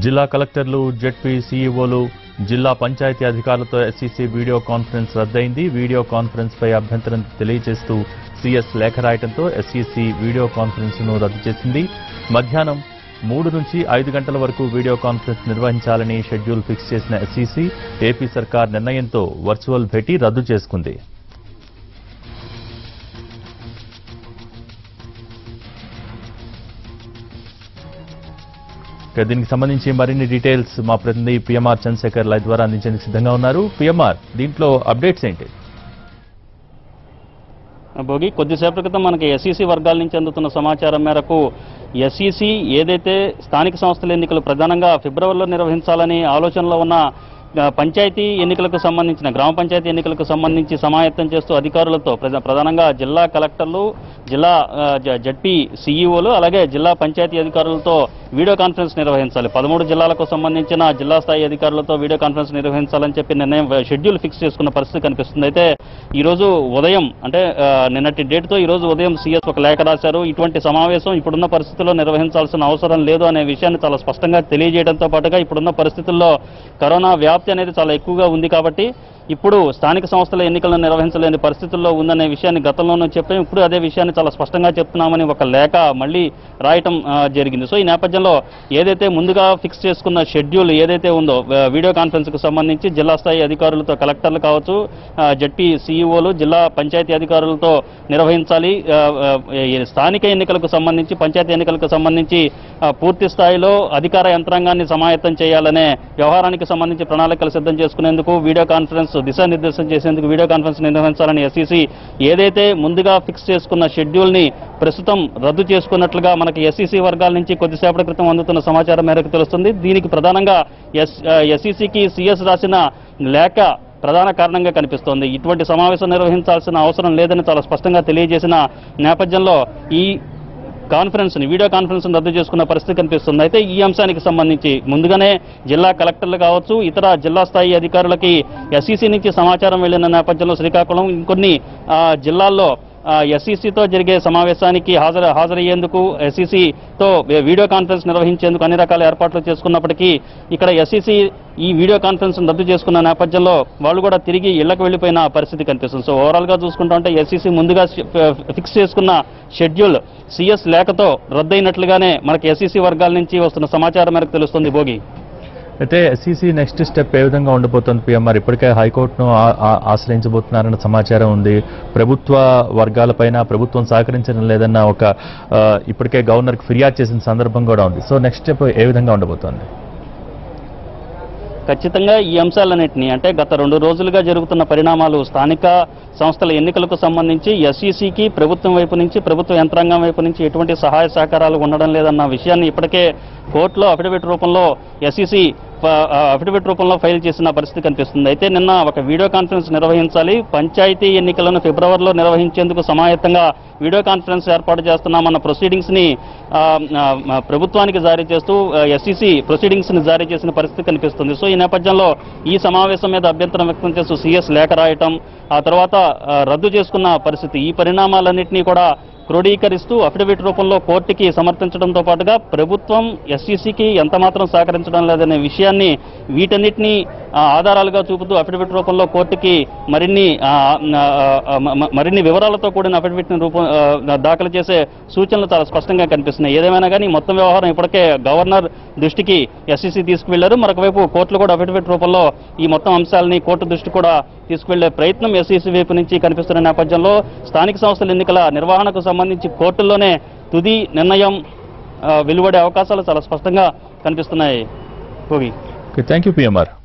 జిల్లా కలెక్టర్లు జెడ్పీ సీఈఓలు జిల్లా పంచాయతీ అధికారులతో ఎస్సీసీ వీడియో కాన్ఫరెన్స్ రద్దయింది వీడియో కాన్ఫరెన్స్ పై అభ్యంతరం తెలియజేస్తూ సీఎస్ లేఖ రాయడంతో ఎస్సీసీ వీడియో కాన్ఫరెన్స్ ను రద్దు చేసింది మధ్యాహ్నం మూడు నుంచి ఐదు గంటల వరకు వీడియో కాన్ఫరెన్స్ నిర్వహించాలని షెడ్యూల్ ఫిక్స్ చేసిన ఎస్సీసీ ఏపీ సర్కార్ నిర్ణయంతో వర్చువల్ భేటీ రద్దు చేసుకుంది ఇక దీనికి సంబంధించి మరిన్ని డీటెయిల్స్ మా ప్రతినిధి పిఎంఆర్ చంద్రశేఖర్ లైవ్ ద్వారా అందించేందుకు సిద్ధంగా ఉన్నారు పిఎంఆర్ దీంట్లో అప్డేట్స్ ఏంటి భోగి కొద్దిసేపటి క్రితం మనకి ఎస్ఈసి వర్గాల నుంచి అందుతున్న సమాచారం మేరకు ఎస్ఈసి ఏదైతే స్థానిక సంస్థల ఎన్నికలు ప్రధానంగా ఫిబ్రవరిలో నిర్వహించాలని ఆలోచనలో ఉన్న ఆ, పంచాయతీ ఎన్నికలకు సంబంధించిన గ్రామ పంచాయతీ ఎన్నికలకు సంబంధించి సమాయత్తం చేస్తూ అధికారులతో ప్రధా- ప్రధానంగా జిల్లా కలెక్టర్లు జిల్లా ఆ, జ- జడ్పీ సీఈఓలు అలాగే జిల్లా పంచాయతీ అధికారులతో వీడియో కాన్ఫరెన్స్ నిర్వహించాలి పదమూడు జిల్లాలకు సంబంధించిన జిల్లా స్థాయి అధికారులతో వీడియో కాన్ఫరెన్స్ నిర్వహించాలని చెప్పి నిర్ణయం షెడ్యూల్ ఫిక్స్ చేసుకున్న పరిస్థితి కనిపిస్తుంది అయితే ఈ రోజు ఉదయం అంటే ఆ, నిన్నటి డేట్తో ఈ రోజు ఉదయం సీఎస్ ఒక లేఖ రాశారు ఇటువంటి సమావేశం ఇప్పుడున్న పరిస్థితుల్లో నిర్వహించాల్సిన అవసరం లేదు అనే విషయాన్ని చాలా స్పష్టంగా తెలియజేయడంతో పాటుగా ఇప్పుడున్న పరిస్థితుల్లో కరోనా వ్యాప్తి అనేది చాలా ఎక్కువగా ఉంది కాబట్టి ఇప్పుడు స్థానిక సంస్థల ఎన్నికలను నిర్వహించలేని పరిస్థితుల్లో ఉందనే విషయాన్ని గతంలోనూ చెప్పాం ఇప్పుడు అదే విషయాన్ని చాలా స్పష్టంగా చెప్తున్నామని ఒక లేఖ మళ్ళీ రాయటం ఆ, జరిగింది సో ఈ నేపథ్యంలో ఏదైతే ముందుగా ఫిక్స్ చేసుకున్న షెడ్యూల్ ఏదైతే ఉందో ఆ, వీడియో కాన్ఫరెన్స్కు సంబంధించి జిల్లా స్థాయి అధికారులతో కలెక్టర్లు కావచ్చు ఆ, జడ్పీ సీఈఓలు జిల్లా పంచాయతీ అధికారులతో నిర్వహించాలి ఆ, ఆ, ఈ స్థానిక ఎన్నికలకు సంబంధించి పంచాయతీ ఎన్నికలకు సంబంధించి ఆ, పూర్తి స్థాయిలో అధికార యంత్రాంగాన్ని సమాయత్తం చేయాలనే వ్యవహారానికి సంబంధించి ప్రణాళికలు సిద్ధం చేసుకునేందుకు వీడియో కాన్ఫరెన్స్ దిశానిర్దేశం చేసేందుకు వీడియో కాన్ఫరెన్స్ నిర్వహించాలని ఎస్సీసీ ఏదైతే ముందుగా ఫిక్స్ చేసుకున్న షెడ్యూల్ ని ప్రస్తుతం రద్దు చేసుకున్నట్లుగా మనకి ఎస్సీసీ వర్గాల నుంచి కొద్దిసేపటి క్రితం అందుతున్న సమాచారం మేరకు తెలుస్తుంది దీనికి ప్రధానంగా ఎస్ ఎస్సీసీకి సిఎస్ రాసిన లేఖ ప్రధాన కారణంగా కనిపిస్తోంది ఇటువంటి సమావేశం నిర్వహించాల్సిన అవసరం లేదని చాలా స్పష్టంగా తెలియజేసిన నేపథ్యంలో ఈ కాన్ఫరెన్స్ ని వీడియో కాన్ఫరెన్స్ రద్దు చేసుకున్న పరిస్థితి కనిపిస్తుంది అయితే ఈ అంశానికి సంబంధించి ముందుగానే జిల్లా కలెక్టర్లు కావచ్చు ఇతర జిల్లా స్థాయి అధికారులకి ఎస్ఈసీ నుంచి సమాచారం వెళ్లిన నేపథ్యంలో శ్రీకాకుళం ఇంకొన్ని ఆ, జిల్లాల్లో ఎస్ఈసీతో జరిగే సమావేశానికి హాజరు హాజరయ్యేందుకు ఎస్ఈసీతో వీడియో కాన్ఫరెన్స్ నిర్వహించేందుకు అన్ని రకాల ఏర్పాట్లు చేసుకున్నప్పటికీ ఇక్కడ ఎస్ఈసీ ఈ వీడియో కాన్ఫరెన్స్ రద్దు చేసుకున్న నేపథ్యంలో వాళ్ళు కూడా తిరిగి ఇళ్లకు వెళ్లిపోయిన పరిస్థితి కనిపిస్తుంది సో ఓవరాల్ గా చూసుకుంటా ఉంటే ఎస్ఈసీ ముందుగా ఫిక్స్ చేసుకున్న షెడ్యూల్ సిఎస్ లేఖతో రద్దయినట్లుగానే మనకి ఎస్ఈసీ వర్గాల నుంచి వస్తున్న సమాచారం మేరకు తెలుస్తుంది భోగి అయితే ఎస్సీసీ నెక్స్ట్ స్టెప్ ఏ విధంగా ఉండబోతోంది పిఎంఆర్ ఇప్పటికే హైకోర్టును ఆ- ఆ- ఆశ్రయించబోతున్నారన్న సమాచారం ఉంది ప్రభుత్వ వర్గాలపైన ప్రభుత్వం సహకరించడం లేదన్న ఒక ఆ, ఇప్పటికే గవర్నర్కి ఫిర్యాదు చేసిన సందర్భం కూడా ఉంది సో నెక్స్ట్ స్టెప్ ఏ విధంగా ఉండబోతోంది ఖచ్చితంగా ఈ అంశాలన్నింటినీ అంటే గత రెండు రోజులుగా జరుగుతున్న పరిణామాలు స్థానిక సంస్థల ఎన్నికలకు సంబంధించి ఎస్ఈసికి ప్రభుత్వం వైపు నుంచి ప్రభుత్వ యంత్రాంగం వైపు నుంచి ఎటువంటి సహాయ సహకారాలు ఉండడం లేదన్న విషయాన్ని ఇప్పటికే కోర్టులో అఫిడవిట్ రూపంలో ఎస్ఈసి అఫిడవిట్ రూపంలో ఫైల్ చేసిన పరిస్థితి కనిపిస్తుంది అయితే నిన్న ఒక వీడియో కాన్ఫరెన్స్ నిర్వహించాలి పంచాయతీ ఎన్నికలను ఫిబ్రవరిలో నిర్వహించేందుకు సమాయత్తంగా వీడియో కాన్ఫరెన్స్ ఏర్పాటు చేస్తున్నామన్న ప్రొసీడింగ్స్ ని ఆ, ఆ, ప్రభుత్వానికి జారీ చేస్తూ ఎస్ఈసి ప్రొసీడింగ్స్ ని జారీ చేసిన పరిస్థితి కనిపిస్తుంది సో ఈ నేపథ్యంలో ఈ సమావేశం మీద అభ్యంతరం వ్యక్తం చేస్తూ సీఎస్ లేఖ రాయటం ఆ తర్వాత ఆ, రద్దు చేసుకున్న పరిస్థితి ఈ పరిణామాలన్నింటినీ కూడా క్రోడీకరిస్తూ అఫిడవిట్ రూపంలో కోర్టుకి సమర్పించడంతో పాటుగా ప్రభుత్వం ఎస్ఈసికి ఎంత మాత్రం సహకరించడం లేదనే విషయాన్ని వీటన్నిటిని ఆ, ఆధారాలుగా చూపుతూ అఫిడవిట్ రూపంలో కోర్టుకి మరిన్ని ఆ, ఆ, ఆ, మ- మ- మరిన్ని వివరాలతో కూడిన అఫిడవిట్ ని రూపం ఆ, దాఖలు చేసే సూచనలు చాలా స్పష్టంగా కనిపిస్తున్నాయి ఏదేమైనా కానీ మొత్తం వ్యవహారం ఇప్పటికే గవర్నర్ దృష్టికి ఎస్ఈసి తీసుకువెళ్లారు మరొక వైపు కోర్టులు కూడా అఫిడవిట్ రూపంలో ఈ మొత్తం అంశాలని కోర్టు దృష్టి కూడా తీసుకువెళ్లే ప్రయత్నం ఎస్ఈసి వైపు నుంచి కనిపిస్తున్న నేపథ్యంలో స్థానిక సంస్థల ఎన్నికల నిర్వహణకు సంబంధించి కోర్టుల్లోనే తుది నిర్ణయం ఆ, వెలువడే అవకాశాలు చాలా స్పష్టంగా కనిపిస్తున్నాయి Bhogi okay thank you PMR